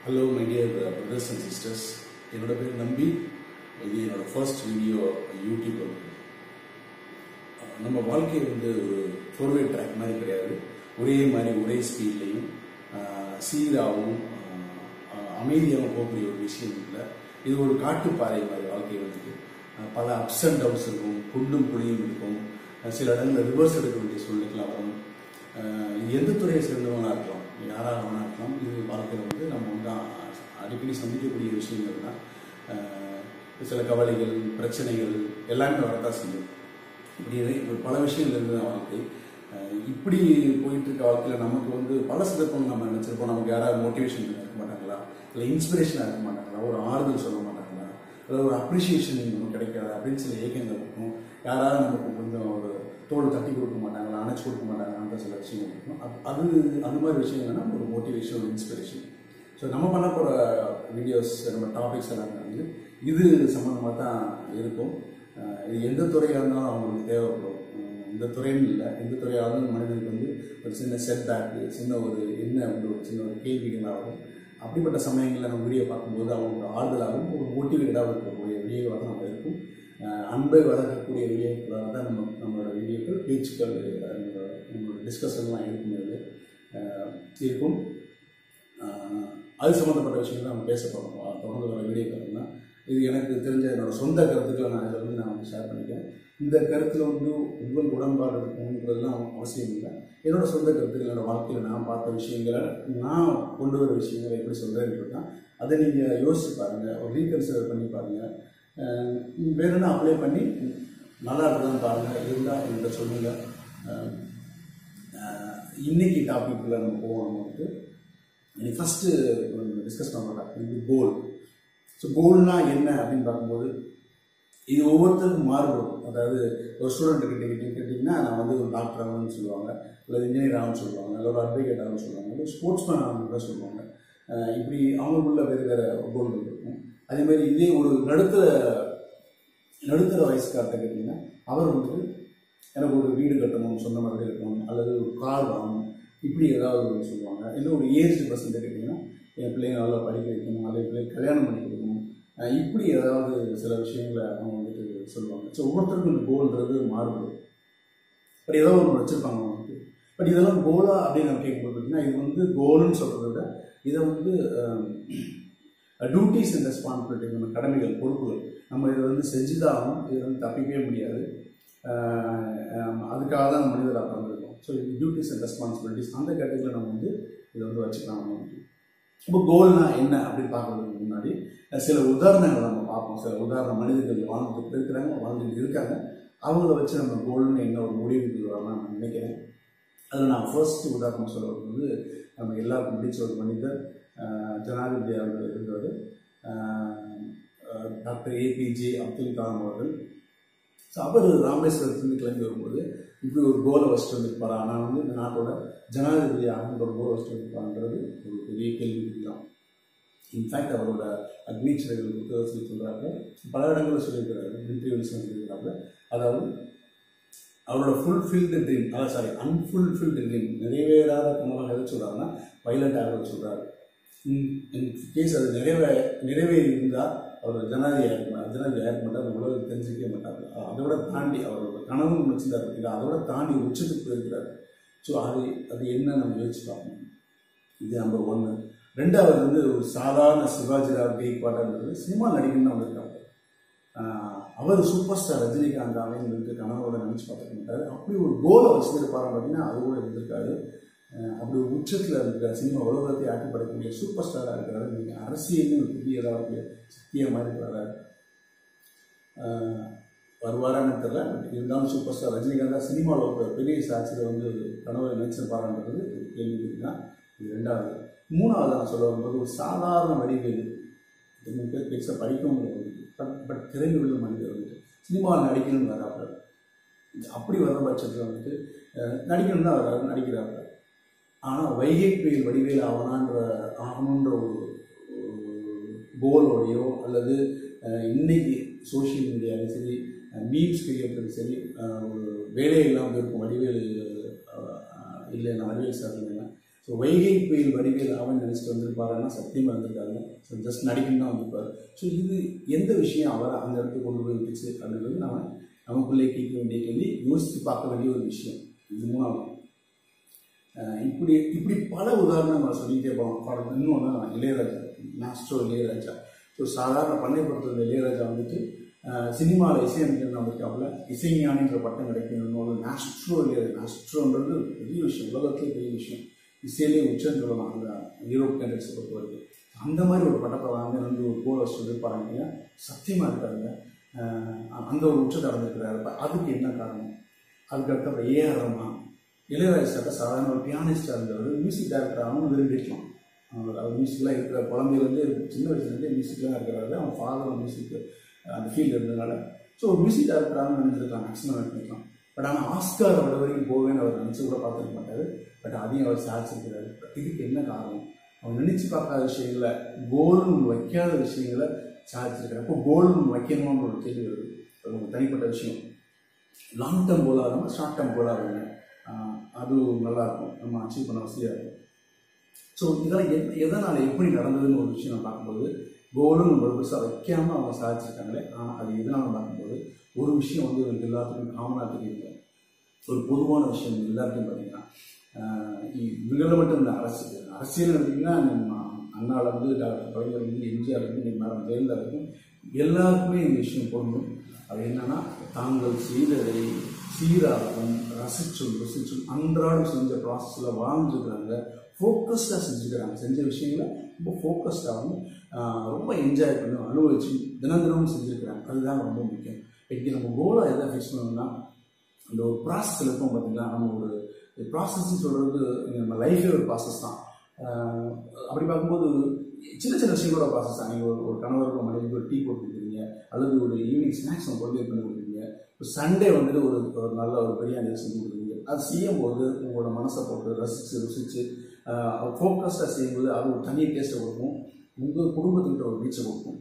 hello my dear brothers and sisters என்னோட பேர் நம்பி இது என்னோட ஃபர்ஸ்ட் வீடியோ யூடியூப் நம்ம வாழ்க்கை வந்து ஒரு ஃபோர்வே ட்ராக் மாதிரி கிடையாது ஒரே மாதிரி ஒரே ஸ்பீட்லையும் சீராகவும் ஆஹ், அமைதியாகவும் போகக்கூடிய ஒரு விஷயம் இல்லை இது ஒரு காட்டுப்பாறை மாதிரி வாழ்க்கை வந்துட்டு ஆஹ், பல அப்ஸ் அண்ட் டவுன்ஸ் இருக்கும் குண்டும் குழியும் இருக்கும் ஆஹ், சில இடங்களில் ரிவர்ஸ் எடுக்க வேண்டிய சூழ்நிலைகள்லாம் வரும் ஆஹ், இது எந்த துறையை சேர்ந்தவனா இருக்கலாம் யாராக வேணா இருக்கலாம் இது வாழ்க்கையில் வந்து நம்ம வந்து அ- அடிக்கடி சந்திக்கக்கூடிய விஷயங்கள் தான் ஆஹ், சில கவலைகள் பிரச்சனைகள் எல்லாமே வரத்தான் செய்யும் இப்படி நிறைய- பல விஷயங்கள் இருந்தது வாழ்க்கை அஹ் இப்படி போயிட்டு இருக்க வாழ்க்கையில் நமக்கு வந்து பல சந்தர்ப்பம் நம்ம நினச்சிருப்போம் நமக்கு யாராவது மோட்டிவேஷன் இருக்க மாட்டாங்களா இல்லை இன்ஸ்பிரேஷனாக இருக்க மாட்டாங்களா ஒரு ஆறுதல் சொல்ல மாட்டாங்களா இல்லை ஒரு அப்ரிஷியேஷன் நமக்கு கிடைக்காது அப்படின்னு சில ஏக்கங்கள் இருக்கும் யாராவது நமக்கு கொஞ்சம் ஒரு தோல் தட்டி கொடுக்க மாட்டாங்களா அணைச்சி கொடுக்க மாட்டாங்களான்ற சில விஷயங்கள் இருக்கும் அது- அது அது மாதிரி விஷயங்கள்னா ஒரு மோட்டிவேஷன் ஒரு இன்ஸ்பிரேஷன் ஸோ நம்ம பண்ண போகிற வீடியோஸ் நம்ம டாபிக்ஸ் எல்லாம் வந்து இது சம்மந்தமாக தான் இருக்கும் அஹ் இது எந்த துறையாக இருந்தாலும் அவங்களுக்கு தேவைப்படும் அஹ் இந்த துறைன்னு இல்லை எந்த துறையாக இருந்தாலும் மனிதனுக்கு வந்து ஒரு சின்ன செட் பேக்கு சின்ன ஒரு என்ன வந்து ஒரு சின்ன ஒரு கேள்விகளாகும் அப்படிப்பட்ட சமயங்களில் நம்ம வீடியோ பார்க்கும்போது அவங்களுக்கு ஆறுதலாகவும் ஒரு மோட்டிவேட்டடாக இருக்கக்கூடிய வீடியோவாக தான் நம்ம இருக்கும் அஹ் அன்பை வளர்க்கக்கூடிய வீடியோக்களாக தான் நம்ம நம்மளோட வீடியோக்கள் பேச்சுக்கள் நம்மளோட நம்மளோட டிஸ்கஷன்லாம் இருக்கும்போது அஹ் இருக்கும் ஆஹ் அது சம்மந்தப்பட்ட விஷயங்கள் நம்ம பேச போகிறோம் தொடர்ந்து வர வீடியோ பார்த்தீங்கன்னா இது எனக்கு தெரிஞ்ச என்னோட சொந்த கருத்துக்களை நான் இதில் வந்து நான் வந்து ஷேர் பண்ணிக்கிறேன் இந்த கருத்தில் வந்து உங்கள் உடன்பாடு இருக்கணுங்கிறதுலாம் அவசியம் இல்லை என்னோட சொந்த கருத்துக்கள் என்னோட வாழ்க்கையில் நான் பார்த்த விஷயங்களை நான் கொண்டு வர விஷயங்களை எப்படி சொல்கிறேன்றது தான் அதை நீங்கள் யோசிச்சு பாருங்கள் ஒரு ரீகன்சிடர் பண்ணி பாருங்கள் வேணும்னா அப்ளை பண்ணி நல்லா இருக்குதான்னு பாருங்கள் இருந்தால் என்கிட்ட சொல்லுங்கள் ஆஹ் இன்னைக்கு டாபிக்கில் நம்ம போவோம் நம்ம வந்து இன்னைக்கு ஃபஸ்ட்டு டிஸ்கஸ் பண்ணலாம் இது கோல் ஸோ கோல்னா என்ன அப்படின்னு பார்க்கும்போது இது ஒவ்வொருத்தருக்கும் மாறுபடும் அதாவது ஒரு ஸ்டூடெண்ட் கிட்ட கிட்ட கேட்டிங்கன்னா நான் வந்து ஒரு டாக்டர் ஆகணும்னு சொல்லுவாங்க இல்லை இன்ஜினியர் ஆகணும்னு சொல்லுவாங்க இல்லை ஒரு அட்வொகேட் ஆகணும்னு சொல்லுவாங்க இல்லை ஸ்போர்ட்ஸ் மேன் ஆகணும்னு கூட சொல்லுவாங்க ஆஹ் இப்படி அவங்களுக்குள்ள வேறு வேறு கோல்கள் இருக்கும் அதே மாதிரி இதே ஒரு நடுத்தர நடுத்தர வயசுக்கார்ட்ட கேட்டிங்கன்னா அவர் வந்துட்டு எனக்கு ஒரு வீடு கட்டணும் சொந்த மாதிரி இருக்கணும் அல்லது ஒரு கார் வாங்கணும் இப்படி ஏதாவது ஒன்று சொல்லுவாங்க இல்லை ஒரு ஏஜ் பர்சன்ட் கேட்டிங்கன்னா என் பிள்ளைங்க நல்லா படிக்க வைக்கணும் அல்லது என் பிள்ளைங்க கல்யாணம் பண்ணி கொடுக்கணும் அஹ் இப்படி ஏதாவது சில விஷயங்களை அவங்க வந்துட்டு சொல்லுவாங்க ஸோ ஒவ்வொருத்தருக்கும் இந்த கோல்ன்றது மாறுபடும் பட் ஏதோ ஒன்று வச்சுருப்பாங்க அவங்களுக்கு பட் இதெல்லாம் கோலா அப்படின்னு நம்ம கேட்கும்போது பார்த்தீங்கன்னா இது வந்து கோல்னு சொல்கிறத விட இதை வந்து டியூட்டிஸ் அண்ட் ரெஸ்பான்சிபிலிட்டி நம்ம கடமைகள் பொறுப்புகள் நம்ம இதை வந்து செஞ்சு தான் ஆகணும் இதை வந்து தப்பிக்கவே முடியாது ஆஹ் ஆஹ் அதுக்காக தான் நம்ம மனிதராக பிறந்திருக்கோம் ஸோ இது டியூட்டிஸ் அண்ட் ரெஸ்பான்சிபிலிட்டிஸ் அந்த கேட்டகரியில் நம்ம வந்து இதை வந்து வச்சுக்கலாம் நம்ம வந்து இப்போ கோல்னா என்ன அப்படின்னு பார்க்கறதுக்கு முன்னாடி அஹ் சில உதாரணங்களை நம்ம பார்ப்போம் சில உதாரண மனிதர்கள் வாழ்ந்துட்டு இருக்கிறாங்க வாழ்ந்துட்டு இருக்காங்க அவங்கள வச்சு நம்ம கோல்னு என்ன ஒரு முடிவுக்கு வரலாம் நான் நினைக்கிறேன் அதில் நான் ஃபர்ஸ்ட் உதாரணம் சொல்ல வந்து நம்ம எல்லாருக்கும் பிடிச்ச ஒரு மனிதர் அஹ் ஜனாதிபதி அவர்கள் இருந்தவர் டாக்டர் ஏபிஜே அப்துல் கலாம் அவர்கள் ஸோ அவர் ராமேஸ்வரத்துலேருந்து கிளம்பி வரும்போது இப்படி ஒரு கோலை வச்சுட்டு வந்திருப்பார் ஆனால் வந்து இந்த நாட்டோட ஜனாதிபதி ஆகின்ற ஒரு கோலை வச்சுட்டு வந்திருப்பாருன்றது ஒரு பெரிய கேள்வி தான் இன்ஃபேக்ட் அவரோட அக்னிச்சரைகள் புத்தகத்தில் சொல்கிறாங்க பல இடங்களில் சொல்லியிருக்கிறாரு இன்டர்வியூஸ் சொல்லியிருக்கிறாங்க அதாவது அவரோட ஃபுல்ஃபில்டு ட்ரீம் அதான் சாரி அன்ஃபுல்ஃபில்டு ட்ரீம் நிறைவேறாத கனவாக எதை சொல்கிறாங்கன்னா வைலண்ட் ஆக சொல்கிறாரு இன் கேஸ் அது நிறைவே நிறைவேறி இருந்தால் அவர் ஜனாதிபதி ஆயிருப்பார் ஜனாதிபதி ஆயிருக்க மாட்டார் அந்த உலகம் தெரிஞ்சிக்கவே மாட்டார் அதோட தாண்டி அவரோட கனவு வச்சுருந்தார் பார்த்தீங்களா அதோட தாண்டி உச்சத்துக்கு போயிருக்கிறார் ஸோ அது அது என்ன நம்ம யோசிச்சு பார்க்கணும் இது நம்பர் ஒன்று ரெண்டாவது வந்து ஒரு சாதாரண சிவாஜிராவ் கெய்க்வாடான்றது சினிமா நடிகன் தான் வந்திருக்காங்க ஆஹ் அவர் சூப்பர் ஸ்டார் ரஜினிகாந்த் அப்படின்னு கனவோட நினச்சி பார்த்துக்க மாட்டாரு அப்படி ஒரு கோலை வச்சுருப்பாரு பார்த்தீங்கன்னா அது கூட இருந்திருக்காரு ஆஹ் அப்படி ஒரு உச்சத்தில் இருக்கிற சினிமா உலகத்தை ஆட்டி படக்கூடிய சூப்பர் ஸ்டாராக இருக்கிறாரு நீங்கள் அரசியலும் ஒரு பெரிய ஏதாவது சக்தியாக மாதிரி இருக்கிறாரு வருவாரான்னு தெரியல பட் இருந்தாலும் சூப்பர் ஸ்டார் ரஜினிகாந்த் சினிமாவில் ஒரு பெரிய சாட்சியில் வந்து கனவை நினைச்சிருப்பாருன்றது ஒரு கேள்வி தான் இது ரெண்டாவது மூணாவது நான் சொல்ல வரும்போது ஒரு சாதாரண வடிவேல் இன்னும் பேர் பெருசாக படிக்கவும் முடியாது பட் பட் திறமை உள்ள மனிதர் வந்துட்டு சினிமாவில் நடிக்கணும்னு வராப்புல அப்படி வர பட்சத்தில் வந்துட்டு அஹ், நடிக்கணும்னு தான் வர்றாரு நடிக்கிறாப்புல ஆனால் வைகை புயல் வடிவேல் ஆகலான்ற ஆகணுன்ற ஒரு கோலோடையோ அல்லது அஹ், இன்னைக்கு சோஷியல் மீடியாவில் சரி மீம்ஸ் கிரியேட்டர் சரி அஹ், ஒரு வேலை இல்லாமல் இருக்கும் வடிவேல் அஹ், இல்லை நான் வடிவேல் சார் இல்லைன்னா ஸோ வைகை புயல் வடிவேல் அவன் நினச்சிட்டு வந்திருப்பாருன்னா சத்தியமாக இருந்திருக்காங்க ஸோ ஜஸ்ட் நடிக்கணும் தான் வந்திருப்பாரு ஸோ இது எந்த விஷயம் அவரை அந்த இடத்துக்கு கொண்டு போய் விட்டுச்சு அப்படின்றது நம்ம நமக்குள்ளே கேட்க வேண்டிய கேள்வி யோசித்து பார்க்க வேண்டிய ஒரு விஷயம் இது மூணாவது அஹ் இப்படி இப்படி பல உதாரணங்களை சொல்லிட்டே போகலாம் படம் இன்னொன்று இளையராஜா மாஸ்டர் இளையராஜா ஸோ சாதாரண பண்ணைப்படுத்துகிற இளையராஜா வந்துட்டு சினிமாவில் இசையமைக்கணும் வந்திருக்காப்புல இசைஞானின்ற பட்டம் கிடைக்கணும் ஒரு நாஸ்ட்ரோ இளையராஜா நாஸ்ட்ரோன்றது பெரிய விஷயம் உலகத்திலே பெரிய விஷயம் இசையிலே உச்சம் சொல்லலாம் அந்த யூரோப் கண்ட்ரிஸை பொறுத்த வரைக்கும் அந்த மாதிரி ஒரு பட்டத்தை வாங்க வந்து ஒரு கோல் வச்சு எதிர்பாராங்க சத்தியமாக இருக்காருங்க அஹ் அந்த ஒரு உச்சத்தை அடைஞ்சிருக்கிறாரு அப்ப அதுக்கு என்ன காரணம் அதுக்கு அடுத்த ஏஆர் ரஹ்மான் இளையராஜா சார் சாதாரண ஒரு பியானிஸ்டாக இருந்தவர் மியூசிக் டைரக்டர் அவனும் விரும்பிக்கலாம் அவர் அவர் மியூசிக்லாம் இருக்கிற குழந்தையிலேருந்து சின்ன வயசுலேருந்தே மியூசிக்லாம் இருக்கிறாரு அவன் ஃபாதர் மியூசிக் அந்த ஃபீல்டு இருந்ததுனால ஸோ ஒரு மியூசிக் டைரக்டராக நினைச்சிருக்கலாம் மேக்ஸிமம் நினைக்கலாம் பட் ஆனால் ஆஸ்கார் வர வரைக்கும் போவேன்னு அவர் நினச்சி கூட பார்த்துருக்க மாட்டார் பட் அதையும் அவர் சாதிச்சிருக்கிறாரு இதுக்கு என்ன காரணம் அவன் நினச்சி பார்க்காத விஷயங்களை கோல்னு வைக்காத விஷயங்களை சாதிச்சிருக்காரு அப்போ கோல்னு வைக்கணும்னு ஒரு கேள்வி வருது அது ஒரு தனிப்பட்ட விஷயம் லாங் டேர்ம் கோலாக இல்லாமல் ஷார்ட் டேர்ம் கோலாக இருங்க அது நல்லாயிருக்கும் நம்ம அச்சீவ் பண்ண வசதியாக இருக்கும் ஸோ இதெல்லாம் எத் எதனால் எப்படி நடந்ததுன்னு ஒரு விஷயம் நான் பார்க்கும்போது கோலும் நம்ம பெருசாக வைக்காமல் அவங்க சாதிச்சிருக்காங்களே ஆனால் அது எதனால் பார்க்கும்போது ஒரு விஷயம் வந்து இவங்களுக்கு எல்லாத்துக்கும் காமனாக தெரியுது ஒரு பொதுவான விஷயம் எல்லாருக்கும் பார்த்தீங்கன்னா இவங்கள மட்டும் இல்லை அரசு அரசியல் எடுத்திங்கன்னா நம்ம அண்ணாலேருந்து டாக்டர் கலைஞர்லேருந்து எம்ஜிஆர்லேருந்து மேடம் ஜெயலலிதா வரைக்கும் எல்லாருக்குமே இந்த விஷயம் பொருந்தும் அது என்னன்னா தாங்கள் செய்ததை சீராகவும் ரசிச்சும் ருசிச்சும் அன்றாடம் செஞ்ச ப்ராசஸில் வாழ்ந்துருக்குறாங்க ஃபோக்கஸ்டாக செஞ்சுக்கிறாங்க செஞ்ச விஷயங்களை ரொம்ப ஃபோக்கஸ்டாகவும் ரொம்ப என்ஜாய் பண்ணி அனுபவிச்சு தினம் தினமும் செஞ்சுருக்கிறாங்க அதுதான் ரொம்ப முக்கியம் இன்றைக்கி நம்ம கோலாக எதை ஃபிக்ஸ் பண்ணணும்னா அந்த ஒரு ப்ராசஸில் இருக்கும் பார்த்தீங்களா நம்ம ஒரு ப்ராசஸ்ன்னு சொல்கிறது நம்ம லைஃபே ஒரு ப்ராசஸ் தான் ஆஹ் அப்படி பார்க்கும்போது சின்ன சின்ன விஷயங்களோட ப்ராசஸ் தான் நீங்கள் ஒரு ஒரு கணவருக்கு மனைவிக்கு ஒரு டீ போட்டு கொடுக்குறீங்க அல்லது ஒரு ஈவினிங் ஸ்நாக்ஸ் ஒன்று கொண்டு பண்ணி கொடுக்குறீங்க இப்போ சண்டே வந்துட்டு ஒரு ஒரு நல்ல ஒரு பிரியாணி செஞ்சு கொடுக்குறீங்க அது செய்யும்போது உங்களோட மனசை போட்டு ரசித்து ருசித்து ஃபோக்கஸ்டாக செய்யும்போது அது ஒரு தனி டேஸ்ட்டை கொடுக்கும் உங்கள் குடும்பத்துக்கிட்ட ஒரு ரீச்சை கொடுக்கும்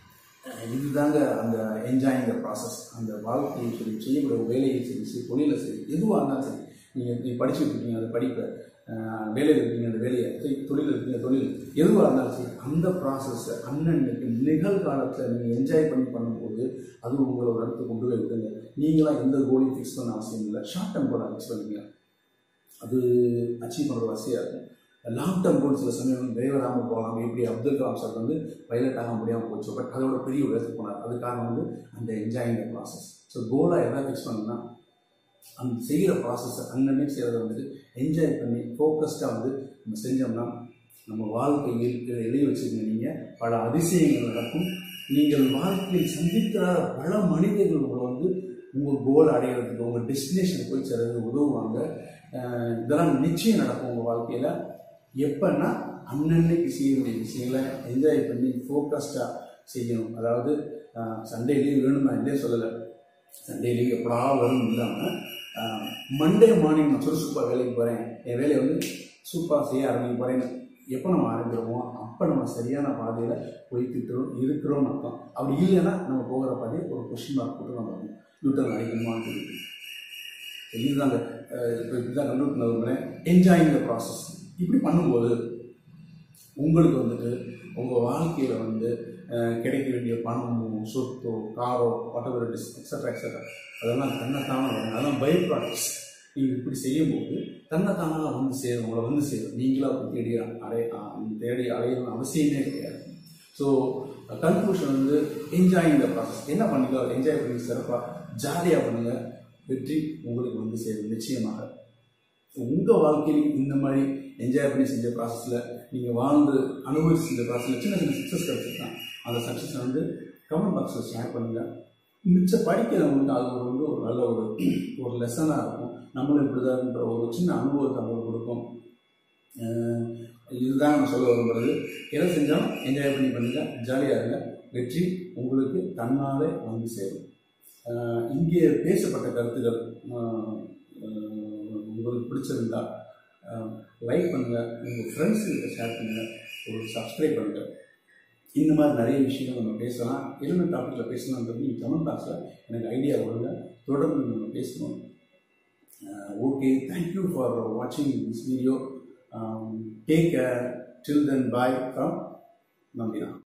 அஹ் இதுதாங்க அந்த என்ஜாயிங் த ப்ராசஸ் அந்த வாழ்க்கையை சரி செய்யக்கூடிய வேலையை சரி சரி தொழிலை சரி எதுவாக இருந்தாலும் சரி நீங்கள் நீ படிச்சுட்டு இருக்கீங்க அந்த படிப்பை அஹ் வேலையில் இருக்கீங்க அந்த வேலையை சரி தொழில் இருக்கீங்க தொழில் எதுவாக இருந்தாலும் சரி அந்த ப்ராசஸை அன்னன்னைக்கு நிகழ்காலத்தில் நீங்கள் என்ஜாய் பண்ணி பண்ணும்போது அது உங்களோட இடத்துக்கு கொண்டு போய் விடுங்க நீங்களாம் எந்த கோலையும் ஃபிக்ஸ் பண்ண அவசியம் இல்லை ஷார்ட் டேர்ம் கோலை ஃபிக்ஸ் பண்ணுங்க அது அச்சீவ் பண்ணுற வசதியாக இருக்கும் லாங் டேர்ம் கோல் சில சமயம் நிறைவேறாமல் போகலாம் எப்படி அப்துல் கலாம் சார் வந்து பைலட் ஆக முடியாமல் போச்சு பட் அதோட பெரிய ஒரு இடத்துக்கு போனார் அது காரணம் வந்து அந்த என்ஜாயிங் த ப்ராசஸ் ஸோ கோலாக எதாவது ஃபிக்ஸ் பண்ணணும்னா அந்த செய்கிற ப்ராசஸை அன்னன்னைக்கு செய்கிறத வந்துட்டு என்ஜாய் பண்ணி ஃபோக்கஸ்டாக வந்து நம்ம செஞ்சோம்னா நம்ம வாழ்க்கையில் இதை எழுதி வச்சுருங்க நீங்கள் பல அதிசயங்கள் நடக்கும் நீங்கள் வாழ்க்கையில் சந்திக்காத பல மனிதர்கள் உங்களை வந்து உங்கள் கோல் அடையிறதுக்கு உங்கள் டெஸ்டினேஷன் போய் சேர்றதுக்கு உதவுவாங்க அஹ் இதெல்லாம் நிச்சயம் நடக்கும் உங்கள் வாழ்க்கையில் எப்பன்னா அன்னன்னைக்கு செய்ய வேண்டிய விஷயங்களை என்ஜாய் பண்ணி ஃபோக்கஸ்டாக செய்யணும் அதாவது சண்டே லீவ் வேணுமா இல்லையே சொல்லலை சண்டே லீவ் எப்படா வரும் இல்லாமல் மண்டே மார்னிங் நான் சுறுசுறுப்பாக வேலைக்கு போகிறேன் என் வேலையை வந்து சூப்பராக செய்ய ஆரம்பிக்க போகிறேன்னு எப்போ நம்ம ஆரம்பிக்கிறோமோ அப்போ நம்ம சரியான பாதையில் போய்கிட்டு இருக்கிறோம்னு அர்த்தம் அப்படி இல்லைன்னா நம்ம போகிற பாதையை ஒரு கொஷின் மார்க் போட்டு நம்ம யூட்டர் அடிக்கணுமான்னு சொல்லிட்டு இதுதாங்க இப்போ இதுதான் கண்டுபிடிக்க நான் விரும்புகிறேன் என்ஜாயிங் த ப்ராசஸ் இப்படி பண்ணும்போது உங்களுக்கு வந்துட்டு உங்கள் வாழ்க்கையில் வந்து அஹ், கிடைக்க வேண்டிய பணமோ சொத்தோ காரோ whatever it is extra extra அதெல்லாம் தன்னைத்தானே வரும் அதெல்லாம் பை ப்ராடக்ட்ஸ் நீங்கள் இப்படி செய்யும்போது தன்னைத்தானாக வந்து சேரும் உங்களை வந்து சேரும் நீங்களாக போய் தேடி அடைய அஹ், தேடி அடையணும் அவசியமே கிடையாது ஸோ கன்க்ளூஷன் வந்து என்ஜாயிங் த ப்ராசஸ் என்ன பண்ணிக்கோ என்ஜாய் பண்ணி சிறப்பாக ஜாலியாக பண்ணுங்க வெற்றி உங்களுக்கு வந்து சேரும் நிச்சயமாக உங்கள் வாழ்க்கையிலும் இந்த மாதிரி என்ஜாய் பண்ணி செஞ்ச ப்ராசஸில் நீங்கள் வாழ்ந்து அனுபவிச்சு செஞ்ச ப்ராசஸில் சின்ன சின்ன சக்ஸஸ் கிடச்சிருக்கான் அந்த சக்ஸஸை வந்து கமெண்ட் பாக்ஸில் ஷேர் பண்ணுங்கள் மிச்ச படிக்கிறவங்களுக்கு அது ஒரு வந்து ஒரு நல்ல ஒரு ஒரு லெசனாக இருக்கும் நம்மளும் இப்படி தான்ன்ற ஒரு சின்ன அனுபவத்தை அவங்களுக்கு கொடுக்கும் அஹ் இதுதான் நான் சொல்ல விரும்புறது எதை செஞ்சாலும் என்ஜாய் பண்ணி பண்ணுங்க ஜாலியாக இருங்க வெற்றி உங்களுக்கு தன்னாலே வந்து சேரும் அஹ் இங்கே பேசப்பட்ட கருத்துக்கள் அஹ் அஹ் உங்களுக்கு பிடிச்சிருந்தா லைக் பண்ணுங்கள் உங்கள் ஃப்ரெண்ட்ஸுக்கிட்ட ஷேர் பண்ணுங்கள் ஒரு சப்ஸ்கிரைப் பண்ணுங்கள் இந்த மாதிரி நிறைய விஷயங்கள் நம்ம பேசலாம் என்ன டாப்பிக்கில் பேசலாம்ன்றது நீங்கள் கமெண்ட் பாக்ஸில் எனக்கு ஐடியா கொடுங்க தொடர்ந்து நம்ம பேசணும் ஓகே தேங்க்யூ ஃபார் வாட்சிங் this video take till then bye from நம்பினா